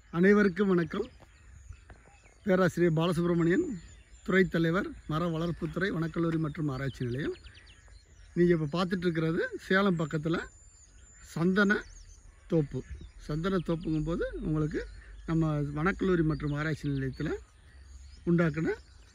அனைவருக்கும் வணக்கம் பேராசிரியர் பாலசுப்ரமணியன் துறைத் தலைவர் மர வளர்ப்புத்துறை வனக்கல்லூரி மற்றும் ஆராய்ச்சி நிலையம் நீங்கள் இப்போ பார்த்துட்டு இருக்கிறது சேலம் பக்கத்தில் சந்தன தோப்பு சந்தன தோப்புங்கும்போது உங்களுக்கு நம்ம வனக்கல்லூரி மற்றும் ஆராய்ச்சி நிலையத்தில் உண்டாக்கின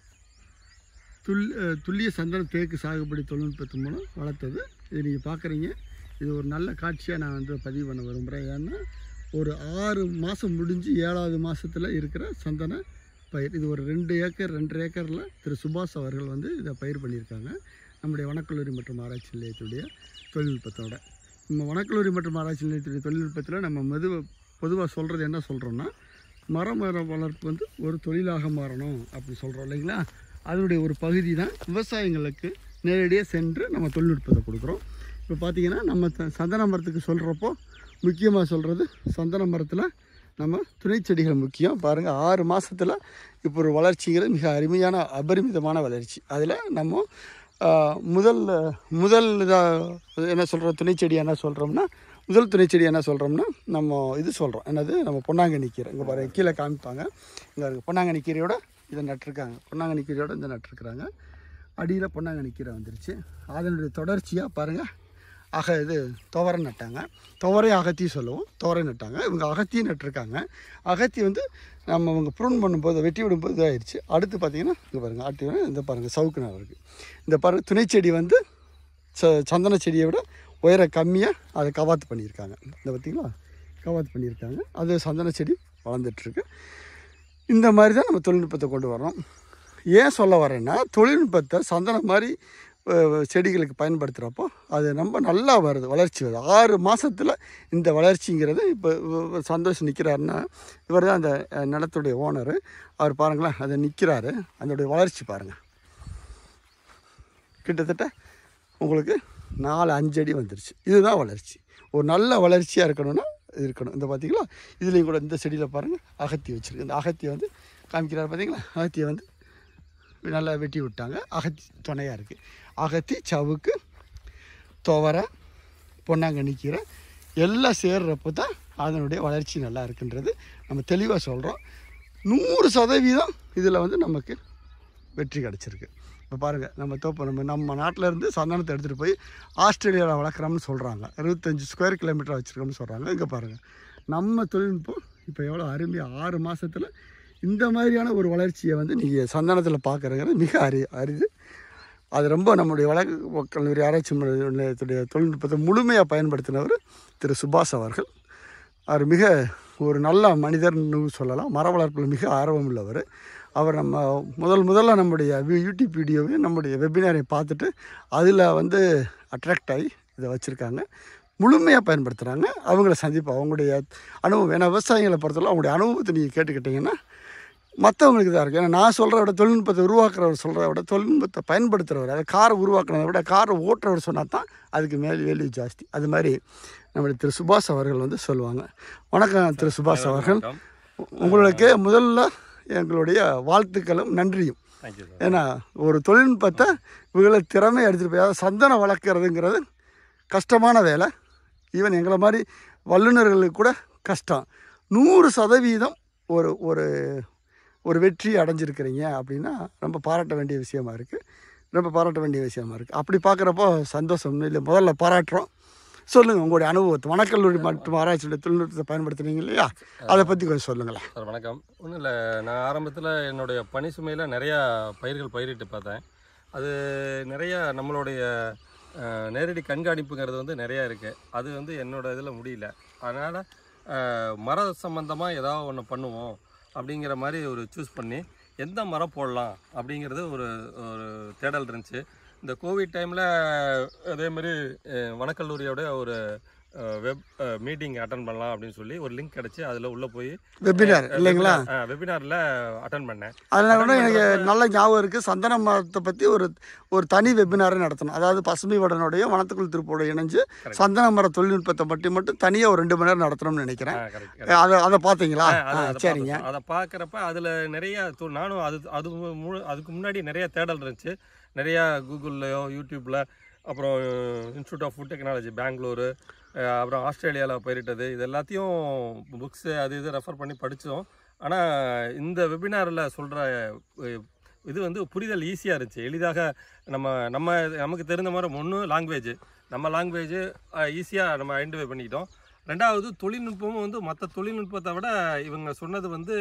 துல் அஹ் துல்லிய சந்தன தேக்கு சாகுபடி தொழில்நுட்பத்தின் மூலம் வளர்த்தது இது நீங்கள் பார்க்குறீங்க இது ஒரு நல்ல காட்சியாக நான் வந்து பதிவு பண்ண விரும்புகிறேன் ஏன்னா ஒரு ஆறு மாதம் முடிஞ்சு ஏழாவது மாதத்தில் இருக்கிற சந்தன பயிர் இது ஒரு ரெண்டு ஏக்கர் ரெண்டரை ஏக்கரில் திரு சுபாஷ் அவர்கள் வந்து இதை பயிர் பண்ணியிருக்காங்க நம்முடைய வனக்கல்லூரி மற்றும் ஆராய்ச்சி நிலையத்துடைய தொழில்நுட்பத்தோட நம்ம வனக்கல்லூரி மற்றும் ஆராய்ச்சி நிலையத்துடைய தொழில்நுட்பத்தில் நம்ம மெது பொதுவாக சொல்கிறது என்ன சொல்கிறோன்னா மரம் மரம் வளர்ப்பு வந்து ஒரு தொழிலாக மாறணும் அப்படி சொல்கிறோம் இல்லைங்களா அதனுடைய ஒரு பகுதி தான் விவசாயிங்களுக்கு நேரடியாக சென்று நம்ம தொழில்நுட்பத்தை கொடுக்குறோம் இப்போ பார்த்தீங்கன்னா நம்ம த- சந்தன மரத்துக்கு சொல்கிறப்போ முக்கியமாக சொல்கிறது சந்தன மரத்தில் நம்ம துணை செடிகள் முக்கியம் பாருங்கள் ஆறு மாதத்தில் இப்போ ஒரு வளர்ச்சிங்கிறது மிக அருமையான அபரிமிதமான வளர்ச்சி அதில் நம்ம ஆ, முதல் முதல் இதாக என்ன சொல்கிறோம் துணை செடி என்ன சொல்கிறோம்னா முதல் துணை செடி என்ன சொல்கிறோம்னா நம்ம இது சொல்கிறோம் என்னது நம்ம பொன்னாங்கண்ணி கீரை இங்கே பாருங்க கீழே காமிப்பாங்க இங்கே இருக்கு பொன்னாங்கண்ணி கீரையோட இதை நட்டிருக்காங்க பொன்னாங்கண்ணி கீரையோட இந்த நட்டிருக்கிறாங்க அடியில் பொன்னாங்கண்ணி கீரை வந்துருச்சு அதனுடைய தொடர்ச்சியாக பாருங்கள் அக இது துவரை நட்டாங்க துவரை அகத்தி சொல்லுவோம் துவரை நட்டாங்க இவங்க அகத்தி நட்டிருக்காங்க அகத்தி வந்து நம்ம இவங்க ப்ரூன் பண்ணும்போது வெட்டி விடும்போது இதாகிடுச்சு அடுத்து பார்த்தீங்கன்னா இங்கே பாருங்கள் அடுத்து இந்த பாருங்கள் சவுக்கு நேரம் இருக்குது இந்த பாருங்கள் துணை செடி வந்து ச சந்தன செடியை விட உயர கம்மியாக அதை கவாத்து பண்ணியிருக்காங்க இந்த பார்த்தீங்களா கவாத்து பண்ணியிருக்காங்க அது சந்தன செடி வளர்ந்துட்டுருக்கு இந்த மாதிரி தான் நம்ம தொழில்நுட்பத்தை கொண்டு வரோம் ஏன் சொல்ல வரேன்னா தொழில்நுட்பத்தை சந்தனம் மாதிரி அஹ், செடிகளுக்கு பயன்படுத்துகிறப்போ அது ரொம்ப நல்லா வருது வளர்ச்சி வருது ஆறு மாதத்தில் இந்த வளர்ச்சிங்கிறது இப்போ இவ- சந்தோஷ் நிற்கிறாருன்னா இவர் தான் அந்த அஹ், நிலத்துடைய ஓனரு அவர் பாருங்களேன் அதை நிற்கிறாரு அதனுடைய வளர்ச்சி பாருங்கள் கிட்டத்தட்ட உங்களுக்கு நாலு அஞ்சு அடி வந்துருச்சு இதுதான் வளர்ச்சி ஒரு நல்ல வளர்ச்சியாக இருக்கணும்னா இது இருக்கணும் இந்த பார்த்தீங்களா இதுலேயும் கூட இந்த செடியில் பாருங்கள் அகத்தி வச்சுருக்கு இந்த அகத்தியை வந்து காமிக்கிறார் பார்த்தீங்களா அகத்தியை வந்து நல்லா வெட்டி விட்டாங்க அகத்தி துணையாக இருக்குது அகத்தி சவுக்கு துவரை பொன்னாங்கண்ணி கீரை எல்லாம் சேர்றப்போ தான் அதனுடைய வளர்ச்சி நல்லா இருக்குன்றது நம்ம தெளிவாக சொல்கிறோம் நூறு சதவீதம் இதில் வந்து நமக்கு வெற்றி கிடச்சிருக்கு இப்போ பாருங்கள் நம்ம தோப்பு நம்ம நம்ம நாட்டில் இருந்து சந்தனத்தை எடுத்துகிட்டு போய் ஆஸ்திரேலியாவில் வளர்க்குறோம்னு சொல்கிறாங்க இருபத்தஞ்சி ஸ்கொயர் கிலோமீட்டர் வச்சுருக்கோம்னு சொல்கிறாங்க இங்கே பாருங்கள் நம்ம தொழில்நுட்பம் இப்போ எவ்வளோ அருமையாக ஆறு மாதத்தில் இந்த மாதிரியான ஒரு வளர்ச்சியை வந்து நீங்கள் சந்தனத்தில் பார்க்குறங்கிறது மிக அரி அரிது அது ரொம்ப நம்முடைய வழக்கு கல்லூரி ஆராய்ச்சி நிலையத்துடைய தொழில்நுட்பத்தை முழுமையாக பயன்படுத்தினவர் திரு சுபாஷ் அவர்கள் அவர் மிக ஒரு நல்ல மனிதர்னு சொல்லலாம் மர வளர்ப்பில் மிக ஆர்வம் உள்ளவர் அவர் நம்ம முதல் முதல்ல நம்முடைய வி- யூடியூப் வீடியோவையும் நம்முடைய வெபினாரை பார்த்துட்டு அதில் வந்து அட்ராக்ட் ஆகி இதை வச்சுருக்காங்க முழுமையாக பயன்படுத்துகிறாங்க அவங்கள சந்திப்போம் அவங்களுடைய அனுபவம் ஏன்னா விவசாயிகளை பொறுத்தவரை அவங்களுடைய அனுபவத்தை நீங்கள் கேட்டுக்கிட்டிங்கன்னா மற்றவங்களுக்கு தான் இருக்குது ஏன்னா நான் சொல்கிறத விட தொழில்நுட்பத்தை உருவாக்குறவர் சொல்கிறத விட தொழில்நுட்பத்தை பயன்படுத்துகிறவர் அதை காரை உருவாக்குறதை விட காரை ஓட்டுறவர் சொன்னால் தான் அதுக்கு மேல் வேல்யூ ஜாஸ்தி அது மாதிரி நம்முடைய திரு சுபாஷ் அவர்கள் வந்து சொல்லுவாங்க வணக்கம் திரு சுபாஷ் அவர்கள் வணக்கம் உங்களுக்கு முதல்ல எங்களுடைய வாழ்த்துக்களும் நன்றியும் தேங்க்யூ சார் ஏன்னா ஒரு தொழில்நுட்பத்தை இவங்களை திறமை எடுத்துகிட்டு போய் அதாவது சந்தனம் வளர்க்குறதுங்கிறது கஷ்டமான வேலை ஈவன் எங்களை மாதிரி வல்லுநர்களுக்கு கூட கஷ்டம் நூறு சதவீதம் ஒரு ஒரு ஒரு வெற்றி அடைஞ்சிருக்கிறீங்க அப்படின்னா ரொம்ப பாராட்ட வேண்டிய விஷயமா இருக்குது ரொம்ப பாராட்ட வேண்டிய விஷயமா இருக்குது அப்படி பார்க்குறப்போ சந்தோஷம் இல்லை முதல்ல பாராட்டுறோம் சொல்லுங்கள் உங்களுடைய அனுபவத்தை வனக்கல்லூரி மற்றும் ஆராய்ச்சியுடைய தொழில்நுட்பத்தை பயன்படுத்துனீங்க இல்லையா அதை பற்றி கொஞ்சம் சொல்லுங்களேன் சார் வணக்கம் ஒன்றும் இல்லை நான் ஆரம்பத்தில் என்னுடைய பணி சுமையில் நிறையா பயிர்கள் பயிரிட்டு பார்த்தேன் அது நிறையா நம்மளுடைய அஹ், நேரடி கண்காணிப்புங்கிறது வந்து நிறையா இருக்குது அது வந்து என்னோட இதில் முடியல அதனால் மர சம்மந்தமாக ஏதாவது ஒன்று பண்ணுவோம் அப்படிங்கிற மாதிரி ஒரு சூஸ் பண்ணி எந்த மரம் போடலாம் அப்படிங்கிறது ஒரு ஒரு தேடல் இருந்துச்சு இந்த கோவிட் டைமில் அதேமாதிரி வனக்கல்லூரியோட ஒரு வெப் மீட்டிங் அட்டன் பண்ணலாம் அப்படின்னு சொல்லி ஒரு லிங்க் கிடச்சி அதில் உள்ளே போய் வெபினார் இல்லைங்களா வெபினாரில் அட்டன் பண்ணேன் அதனால கூட எனக்கு நல்ல ஞாபகம் இருக்குது சந்தன மரத்தை பற்றி ஒரு ஒரு தனி வெபினாரை நடத்தணும் அதாவது பசுமை வடனுடைய வனத்துக்குள் திருப்போட இணைஞ்சு சந்தன மர தொழில்நுட்பத்தை பற்றி மட்டும் தனியாக ஒரு ரெண்டு மணி நேரம் நடத்தணும்னு நினைக்கிறேன் கரெக்ட் அதை அதை பார்த்தீங்களா ஆ, அது- ஆ, அதை சரிங்க பார்த்தோம். அதை பார்க்குறப்ப அதில் நிறைய து- நானும் அது அது மு- முழு அதுக்கு முன்னாடி நிறைய தேடல் இருந்துச்சு நிறையா கூகுள்லையோ யூடியூப்பில் அப்புறம் institute of food technology Bengaluru அஹ் அப்புறம் ஆஸ்திரேலியாவில் பயிரிட்டது இது எல்லாத்தையும் புக்ஸு அது இது ரெஃபர் பண்ணி படித்தோம் ஆனால் இந்த வெபினாரில் சொல்கிற இது வந்து புரிதல் ஈஸியாக இருந்துச்சு எளிதாக நம்ம நம்ம நமக்கு தெரிந்த மாதிரி ஒன்று லாங்குவேஜ் நம்ம லாங்குவேஜ் ஈஸியாக நம்ம ஐடென்டிஃபை பண்ணிக்கிட்டோம் ரெண்டாவது தொழில்நுட்பமும் வந்து மற்ற தொழில்நுட்பத்தை விட இவங்க சொன்னது வந்து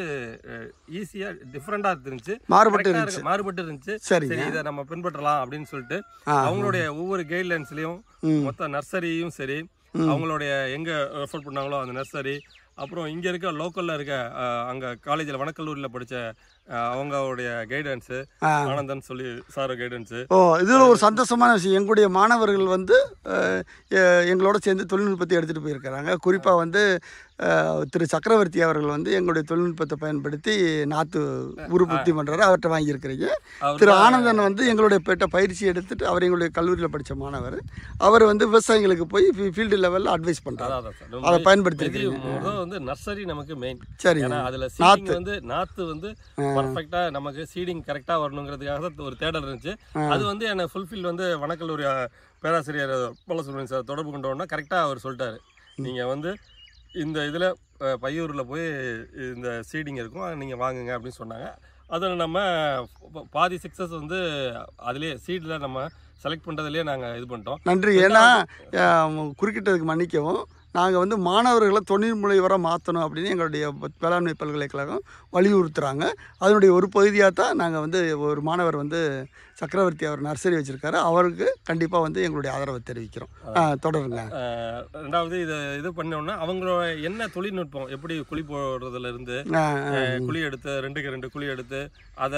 ஈஸியாக டிஃப்ரெண்ட்டாக இருந்துச்சு மாறுபட்டு correct ஆ இருந்துச்சு இருக்கு, மாறுபட்டு இருந்துச்சு சரிங்க சரி இதை நம்ம பின்பற்றலாம் அப்படின்னு சொல்லிட்டு ஆ அவங்களுடைய ஒவ்வொரு கைட்லைன்ஸ்லயும் ம் மொத்த நர்சரியும் சரி ம். அவங்களுடைய எங்க ரெஃபர் பண்ணாங்களோ அந்த நர்சரி அப்புறம் இங்க இருக்க லோக்கல்ல இருக்க அஹ், அங்க காலேஜில் வனக்கல்லூரியில் படிச்ச அஹ், அவங்களுடைய கைடன்ஸு ஆ ஆனந்தன் சொல்லி சார் கைடன்ஸு ஓ இதில் ஒரு சந்தோஷமான விஷயம் எங்களுடைய மாணவர்கள் வந்து அஹ், எ- எங்களோட சேர்ந்து தொழில்நுட்பத்தை எடுத்துகிட்டு போயிருக்கிறாங்க குறிப்பாக வந்து அஹ், திரு சக்கரவர்த்தி அவர்கள் வந்து எங்களுடைய தொழில்நுட்பத்தை பயன்படுத்தி நாற்று உருப்பத்தி பண்ணுறாரு அவர்கிட்ட வாங்கியிருக்கிறீங்க அவர் திரு ஆனந்தன் வந்து எங்களுடைய பெட்ட பயிற்சி எடுத்துட்டு அவர் எங்களுடைய கல்லூரியில் படித்த மாணவர் அவர் வந்து விவசாயிகளுக்கு போய் ஃபீல்டு லெவலில் அட்வைஸ் பண்ணுறாரு அதான் சார் ரொம்ப அதை இது பயன்படுத்திருக்கீங்க முதல்ல வந்து நர்சரி நமக்கு மெயின் சரிங்க ஏன்னா அதுல சீடிங் வந்து நாத்து வந்து பர்ஃபெக்டா நமக்கு சீடிங் கரெக்டா வரணுங்கிறதுக்காக தான் ஒரு தேடல் இருந்துச்சு அது வந்து என்ன ஃபுல்ஃபில் வந்து வனக்கல்லூரி அஹ், பேராசிரியர் பாலசுப்ரமணியன் சார் தொடர்பு கொண்டோன்னா கரெக்டா அவர் சொல்லிட்டாரு நீங்க வந்து இந்த இதுல அஹ், பையூர்ல போய் இந்த சீடிங் இருக்கும் அதை நீங்க வாங்குங்க அப்படின்னு சொன்னாங்க அதில் நம்ம ப- பாதி சக்ஸஸ் வந்து அதுலேயே சீடில் நம்ம செலக்ட் பண்ணுறதுலேயே நாங்கள் இது பண்ணிட்டோம் நன்றி ஏன்னா அஹ், குறுக்கிட்டதுக்கு மன்னிக்கவும் நாங்கள் வந்து மாணவர்களை தொழில் முனைவராக மாற்றணும் அப்படின்னு எங்களுடைய வேளாண்மை பல்கலைக்கழகம் வலியுறுத்துறாங்க அதனுடைய ஒரு பகுதியாக தான் நாங்கள் வந்து ஒரு மாணவர் வந்து சக்கரவர்த்தி அவர் நர்சரி வச்சுருக்காரு அவருக்கு கண்டிப்பாக வந்து எங்களுடைய ஆதரவை தெரிவிக்கிறோம் ஆ, தொடருங்க அஹ், ரெண்டாவது இது இது பண்ணோன்னா அவங்களோட என்ன தொழில்நுட்பம் எப்படி குழி போடுறதுல இருந்து ஆ, ஆ, அஹ், குழி எடுத்து ரெண்டுக்கு ரெண்டு குழி எடுத்து அதை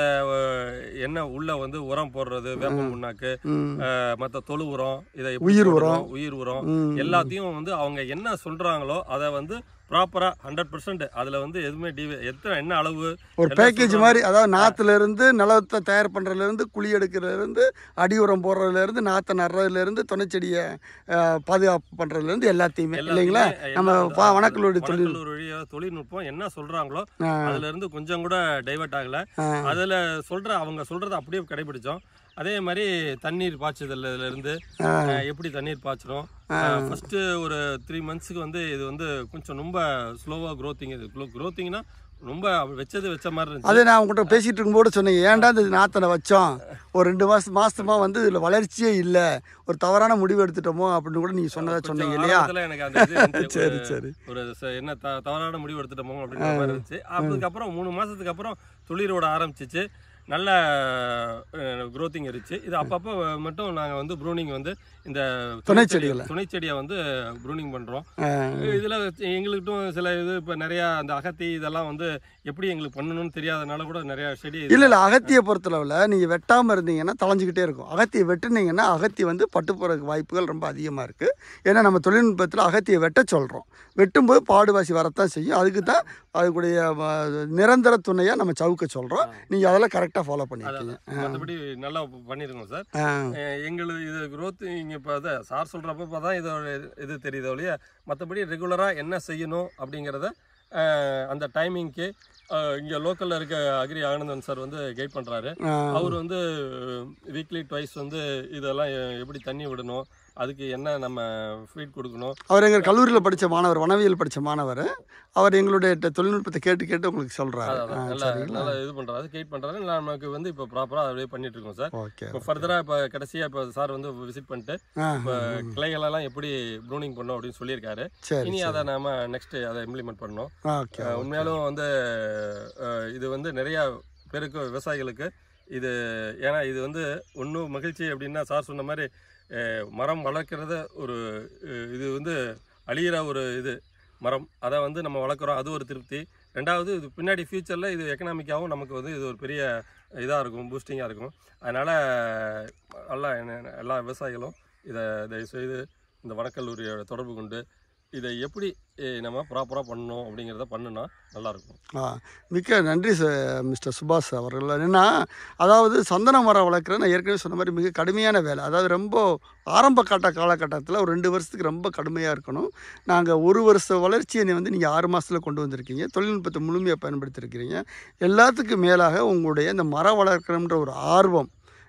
என்ன உள்ள வந்து உரம் போடுறது வேப்ப புண்ணாக்கு ம், மற்ற தொழு உரம் இதை எப்படி உயிர் போடணும், உரம். உயிர் உரம் ம், எல்லாத்தையும் வந்து அவங்க என்ன சொல்றாங்களோ அதை வந்து ப்ராப்பரா ஹண்ட்ரட் பர்சன்ட் அதுல வந்து எதுவுமே டிவி எத்தனை என்ன அளவு ஒரு எல்லாம் பேக்கேஜ் சொல்றாங்க. மாதிரி அதாவது நாற்றுல இருந்து நிலத்தை தயார் பண்ணுறதுலேருந்து குழி எடுக்கிறதுலேருந்து அடி உரம் போடுறதுலேருந்து நாற்றை நடுறதுலேருந்து துணைச்செடியை அஹ், பாதுகாப்பு பண்ணுறதுலேருந்து எல்லாத்தையுமே இல்லைங்களா எல்லாத்தையுமே நம்ம எல்லாம் பா- அந்த வனக்கல்லூரி தொழில் வனக்கல்லூரி வழியா தொழில்நுட்பம் என்ன சொல்றாங்களோ ஆ, அதுல இருந்து கொஞ்சம் கூட டைவர்ட் ஆகல ஆ, அதுல சொல்ற அவங்க சொல்றதை அப்படியே கடைபிடிச்சோம் அதே மாதிரி தண்ணீர் பாய்ச்சுதல்ல இருந்து ஆ. அஹ், எப்படி தண்ணீர் பாய்ச்சணும் ஃபர்ஸ்ட் ஒரு த்ரீ மந்த்ஸ்க்கு வந்து இது வந்து கொஞ்சம் ரொம்ப ஸ்லோவா க்ரோத்திங் இது க்ரோத்திங்னா ரொம்ப வச்சது வச்ச மாதிரி இருந்துச்சு அதே நான் உங்கள்கிட்ட பேசிகிட்டு இருக்கும்போது சொன்னேன் ஏன்டா இந்த நாத்தனை வச்சோம் ஒரு ரெண்டு மாதம் மாதமாக வந்து இதில் வளர்ச்சியே இல்லை ஒரு தவறான முடிவு எடுத்துட்டோமோ அப்படின்னு கூட நீங்கள் சொன்னதா கொஞ்சம் சொன்னீங்க இல்லையா ஆரம்பத்துல எனக்கு அந்த இது இருந்துச்சு. சரி ஒரு- சரி ஒரு ச- என்ன த- தவறான முடிவு எடுத்துட்டோமோ அப்படின்ற மாதிரி இருந்துச்சு அதுக்கப்புறம் மூணு மாசத்துக்கு அப்புறம் துளிரோட ஆரம்பிச்சிச்சு நல்ல க்ரோத்திங் இருந்துச்சு இது அப்பப்போ மட்டும் நாங்கள் வந்து ப்ரூனிங் வந்து இந்த துணைச்செடிகளை. துணைச்செடியை வந்து ப்ரூனிங் பண்ணுறோம் ஆ, இதில் எங்களுக்கிட்டும் சில இது இப்போ நிறையா அந்த அகத்தி இதெல்லாம் வந்து எப்படி எங்களுக்கு பண்ணணும்னு தெரியாதனால கூட நிறையா செடி இல்லை இல்லை அகத்தியை பொறுத்தளவில் நீங்கள் வெட்டாமல் இருந்தீங்கன்னா தளைஞ்சிக்கிட்டே இருக்கும் அகத்தியை வெட்டுனீங்கன்னா அகத்தி வந்து பட்டு போகிறதுக்கு வாய்ப்புகள் ரொம்ப அதிகமாக இருக்குது ஏன்னா நம்ம தொழில்நுட்பத்தில் அகத்தியை வெட்ட சொல்கிறோம் வெட்டும்போது பாடுவாசி வரத்தான் செய்யும் அதுக்கு தான் அதுக்குடைய அஹ், நிரந்தர துணையாக நம்ம சவுக்க சொல்கிறோம் நீங்கள் அதெல்லாம் கரெக்டாக ஃபாலோ பண்ணியிருக்கீங்க மற்றபடி நல்லா பண்ணியிருக்கோம் சார் ஆ அஹ் எங்களுக்கு இது growth இங்கே இப்போ அதை சார் சொல்கிறப்ப தான் இதோட இது தெரியுது ஒழிய மற்றபடி ரெகுலராக என்ன செய்யணும் அப்படிங்கிறத அஹ், அந்த டைமிங்க்கு இங்கே லோக்கலில் இருக்க அக்ரி ஆனந்தன் சார் வந்து கைட் பண்ணுறாரு ஆ, அவர் வந்து வீக்லி ட்வைஸ் வந்து இதெல்லாம் எ- எப்படி தண்ணி விடணும் அதுக்கு என்ன நம்ம ஃபீட் கொடுக்கணும் அவர் எங்கள் கல்லூரியில் படித்த மாணவர் வனவியல் படித்த மாணவர் அவர் எங்களுடைய ட- தொழில்நுட்பத்தை கேட்டு கேட்டு உங்களுக்கு சொல்கிறாரு அதான் நல்லா நல்லா இது பண்ணுறாரு கைட் பண்ணுறாரு நமக்கு வந்து இப்போ ப்ராப்பராக அப்படியே பண்ணிட்டு இருக்கோம் சார் ஓகே இப்போ ஃபர்தராக இப்போ கடைசியாக இப்போ சார் வந்து விசிட் பண்ணிட்டு ஆ இப்போ கிளைகளெல்லாம் எப்படி ப்ரூனிங் பண்ணோம் அப்படின்னு சொல்லியிருக்காரு சரி இனி அதை நாம நெக்ஸ்ட் அதை இம்ப்ளிமெண்ட் பண்ணோம் ஓகே அஹ் உண்மையாலும் வந்து அஹ் இது வந்து நிறைய பேருக்கு விவசாயிகளுக்கு இது ஏன்னா இது வந்து ஒன்றும் மகிழ்ச்சி அப்படின்னா சார் சொன்ன மாதிரி அஹ் மரம் வளர்க்குறத ஒரு அஹ் இது வந்து அழியிற ஒரு இது மரம் அதை வந்து நம்ம வளர்க்குறோம் அது ஒரு திருப்தி ரெண்டாவது இது பின்னாடி ஃப்யூச்சரில் இது எக்கனாமிக்காகவும் நமக்கு வந்து இது ஒரு பெரிய இதாக இருக்கும் பூஸ்டிங்காக இருக்கும் அதனால் நல்லா என்ன- எல்லா விவசாயிகளும் இதை தயவு செய்து இந்த வனக்கல்லூரியோட தொடர்பு கொண்டு இதை எப்படி அஹ், நம்ம ப்ராப்பராக பண்ணணும் அப்படிங்கிறத பண்ணுனா நல்லாயிருக்கும் ஆ மிக்க நன்றி ச மிஸ்டர் சுபாஷ் அவர்கள் என்னென்னா அதாவது சந்தன மரம் வளர்க்குறது நான் ஏற்கனவே சொன்ன மாதிரி மிக கடுமையான வேலை அதாவது ரொம்ப ஆரம்ப கட்ட காலகட்டத்தில் ஒரு ரெண்டு வருஷத்துக்கு ரொம்ப கடுமையாக இருக்கணும் நாங்கள் ஒரு வருஷ வளர்ச்சியை வந்து நீங்கள் ஆறு மாதத்தில் கொண்டு வந்திருக்கீங்க தொழில்நுட்பத்தை முழுமையாக பயன்படுத்தியிருக்கிறீங்க எல்லாத்துக்கும் மேலாக உங்களுடைய இந்த மரம் வளர்க்கணுன்ற ஒரு ஆர்வம்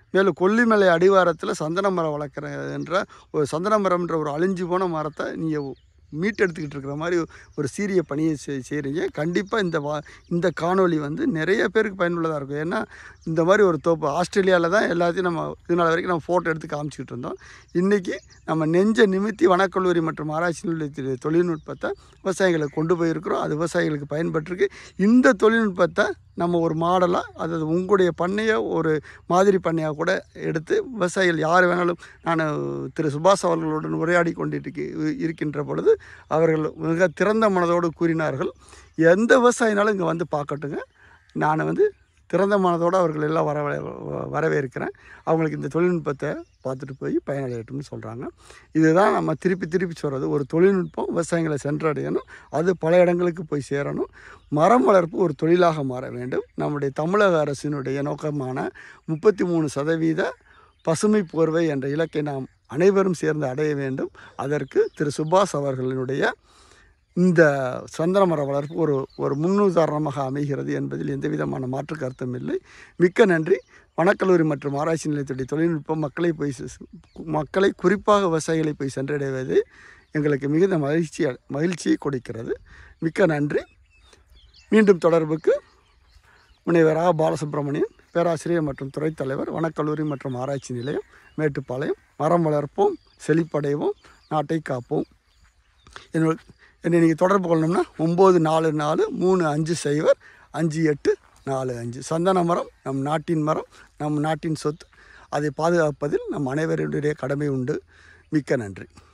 மேலும் கொல்லிமலை அடிவாரத்தில் சந்தன மரம் வளர்க்குறன்ற ஒரு சந்தன மரம்ன்ற ஒரு அழிஞ்சு போன மரத்தை நீங்கள் மீட்டெடுத்துக்கிட்டு இருக்கிற மாதிரி ஒரு சீரிய பணியை செய் செய்கிறீங்க கண்டிப்பாக இந்த வா இந்த காணொளி வந்து நிறைய பேருக்கு பயனுள்ளதாக இருக்கும் ஏன்னா இந்த மாதிரி ஒரு தோப்பு ஆஸ்திரேலியாவில் தான் எல்லாத்தையும் நம்ம இதனால் வரைக்கும் நம்ம ஃபோட்டோ எடுத்து காமிச்சிக்கிட்டு இருந்தோம் இன்றைக்கி நம்ம நெஞ்ச நிமித்தி வனக்கல்லூரி மற்றும் ஆராய்ச்சி நிலையத்தின் தொழில்நுட்பத்தை விவசாயிகளுக்கு கொண்டு போயிருக்கிறோம் அது விவசாயிகளுக்கு பயன்பட்டிருக்கு இந்த தொழில்நுட்பத்தை நம்ம ஒரு மாடலாக அதாவது உங்களுடைய பண்ணையை ஒரு மாதிரி பண்ணையாக கூட எடுத்து விவசாயிகள் யார் வேணாலும் நான் திரு சுபாஷ் அவர்களுடன் உரையாடி கொண்டிட்டு இருக்கின்ற பொழுது அவர்கள் மிக திறந்த மனதோடு கூறினார்கள் எந்த விவசாயினாலும் இங்கே வந்து பார்க்கட்டுங்க நான் வந்து திறந்த மனதோடு அவர்கள் எல்லாம் வர வரவேற்கிறேன் அவங்களுக்கு இந்த தொழில்நுட்பத்தை பார்த்துட்டு போய் பயனடையட்டும்னு சொல்கிறாங்க இதுதான் நம்ம திருப்பி திருப்பி சொல்கிறது ஒரு தொழில்நுட்பம் விவசாயிகளை சென்றடையணும் அது பல இடங்களுக்கு போய் சேரணும் மரம் வளர்ப்பு ஒரு தொழிலாக மாற வேண்டும் நம்முடைய தமிழக அரசினுடைய நோக்கமான முப்பத்தி மூணு சதவீத பசுமை போர்வை என்ற இலக்கை நாம் அனைவரும் சேர்ந்து அடைய வேண்டும் அதற்கு திரு சுபாஷ் அவர்களினுடைய இந்த சந்தன மர வளர்ப்பு ஒரு ஒரு முன்னுதாரணமாக அமைகிறது என்பதில் எந்த விதமான மாற்று கருத்தும் இல்லை மிக்க நன்றி வனக்கல்லூரி மற்றும் ஆராய்ச்சி நிலையத்துடைய தொழில்நுட்பம் மக்களை போய் செ- மக்களை குறிப்பாக விவசாயிகளை போய் சென்றடைவது எங்களுக்கு மிகுந்த மகிழ்ச்சி மகிழ்ச்சியை கொடுக்கிறது மிக்க நன்றி மீண்டும் தொடர்புக்கு முனைவர் ஆ பாலசுப்ரமணியன் பேராசிரியர் மற்றும் துறைத் தலைவர் வனக்கல்லூரி மற்றும் ஆராய்ச்சி நிலையம் மேட்டுப்பாளையம் மரம் வளர்ப்போம் செழிப்படைவோம் நாட்டை காப்போம் என்னோட என்னை நீங்கள் தொடர்பு கொள்ளணும்னா ஒம்பது நாலு நாலு மூணு அஞ்சு சைபர் அஞ்சு எட்டு நாலு அஞ்சு சந்தன மரம் நம் நாட்டின் மரம் நம் நாட்டின் சொத்து அதை பாதுகாப்பதில் நம் அனைவருடைய கடமை உண்டு மிக்க நன்றி